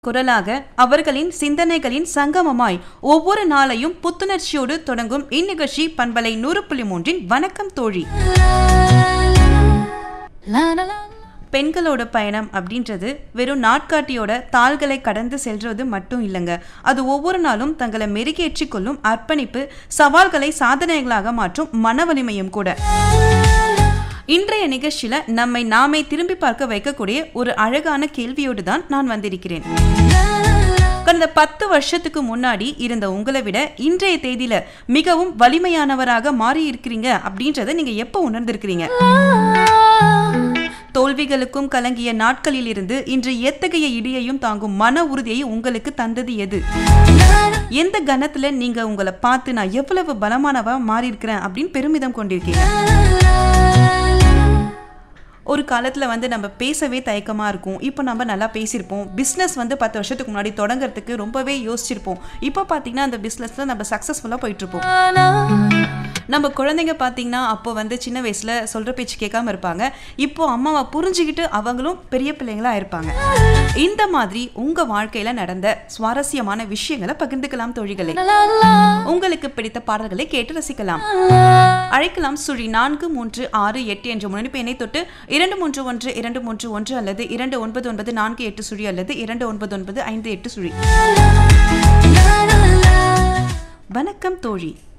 குரலாக அவர்களின் சிந்தனைகளின் சங்கமமாய் ஒவ்வொரு நாளையும் புத்துணர்ச்சியோடு தொடங்கும் இந்நிகழ்ச்சி பண்பலை நூறு புள்ளி மூன்றின் வணக்கம் தோழி பெண்களோட பயணம் அப்படின்றது வெறும் நாட்காட்டியோட தாள்களை கடந்து செல்றது மட்டும் இல்லைங்க அது ஒவ்வொரு நாளும் தங்களை மெருகேற்றிக் கொள்ளும் அர்ப்பணிப்பு சவால்களை சாதனைகளாக மாற்றும் மன வலிமையும் கூட இன்றைய நிகழ்ச்சியில நம்மை நாமே திரும்பி பார்க்க வைக்கக்கூடிய ஒரு அழகான கேள்வியோடு தான் நான் வந்திருக்கிறேன் கடந்த பத்து வருஷத்துக்கு முன்னாடி இருந்த உங்களை விட இன்றைய தேதியில மிகவும் வலிமையானவராக மாறி இருக்கிறீங்க அப்படின்றத நீங்க எப்போ உணர்ந்திருக்கிறீங்க தோல்விகளுக்கும் கலங்கிய நாட்களில் இருந்து இன்று எத்தகைய இடியையும் தாங்கும் மன உறுதியை உங்களுக்கு தந்தது எது எந்த கணத்துல நீங்க உங்களை பார்த்து நான் எவ்வளவு பலமானவா மாறி இருக்கிறேன் அப்படின்னு பெருமிதம் கொண்டிருக்கீங்க ஒரு காலத்தில் வந்து நம்ம பேசவே தயக்கமாக இருக்கும் இப்போ நம்ம நல்லா பேசியிருப்போம் பிஸ்னஸ் வந்து பத்து வருஷத்துக்கு முன்னாடி தொடங்குறதுக்கு ரொம்பவே யோசிச்சிருப்போம் இப்போ பார்த்தீங்கன்னா அந்த பிஸ்னஸில் நம்ம சக்ஸஸ்ஃபுல்லாக போயிட்டுருப்போம் நம்ம குழந்தைங்க பார்த்தீங்கன்னா அப்போ வந்து சின்ன வயசில் சொல்கிற பேச்சு கேட்காம இருப்பாங்க இப்போ அம்மாவை புரிஞ்சுக்கிட்டு அவங்களும் பெரிய பிள்ளைங்களா இருப்பாங்க இந்த மாதிரி உங்கள் வாழ்க்கையில் நடந்த சுவாரஸ்யமான விஷயங்களை பகிர்ந்துக்கலாம் தோழிகளே உங்களுக்கு பிடித்த பாடல்களை கேட்டு ரசிக்கலாம் அழைக்கலாம் சுழி நான்கு மூன்று ஆறு எட்டு என்ற முன்னெடுப்பு எண்ணை தொட்டு இரண்டு மூன்று ஒன்று இரண்டு மூன்று ஒன்று அல்லது இரண்டு ஒன்பது ஒன்பது நான்கு எட்டு சுழி அல்லது இரண்டு ஒன்பது ஒன்பது ஐந்து எட்டு சுழி வணக்கம் தோழி